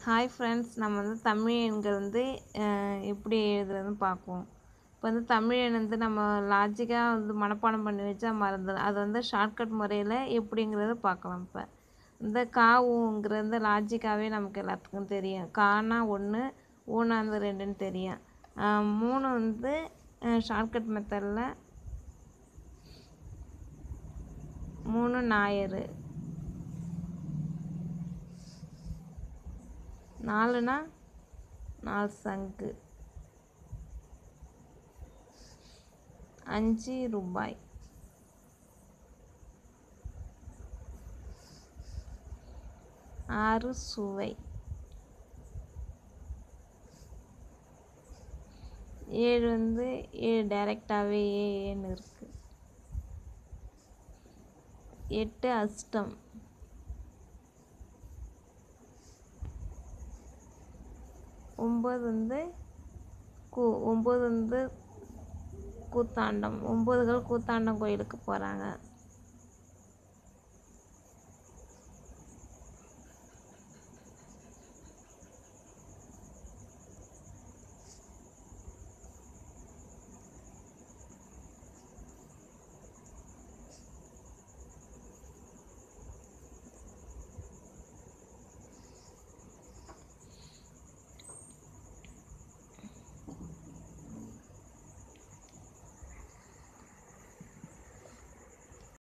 hi friends நம்ம வந்து தமிழ் எண்கள் வந்து அஹ், எப்படி எழுதுறதுன்னு பார்ப்போம் இப்போ வந்து தமிழ் எண் வந்து நம்ம லாஜிக்காக வந்து மனப்பாடம் பண்ணி வச்சா மறந்துடும் அது வந்து ஷார்ட்கட் முறையில் எப்படிங்கிறத பார்க்கலாம் இப்போ இந்த கா ஊங்கிறது லாஜிக்காகவே நமக்கு எல்லாத்துக்கும் தெரியும் கானா ஒன்று ஊனா வந்து ரெண்டுன்னு தெரியும் அஹ், மூணு வந்து ஷார்ட்கட் மெத்தடில் மூணு ஞாயிறு நாலுனா நாலு சங்கு அஞ்சு ரூபாய் ஆறு சுவை ஏழு வந்து ஏழு டைரெக்டாகவே ஏன்னு இருக்கு எட்டு அஷ்டம் ஒம்பது வந்து கூ ஒம்பது வந்து கூத்தாண்டம் ஒம்பதுகள் கூத்தாண்டம் கோயிலுக்கு போகிறாங்க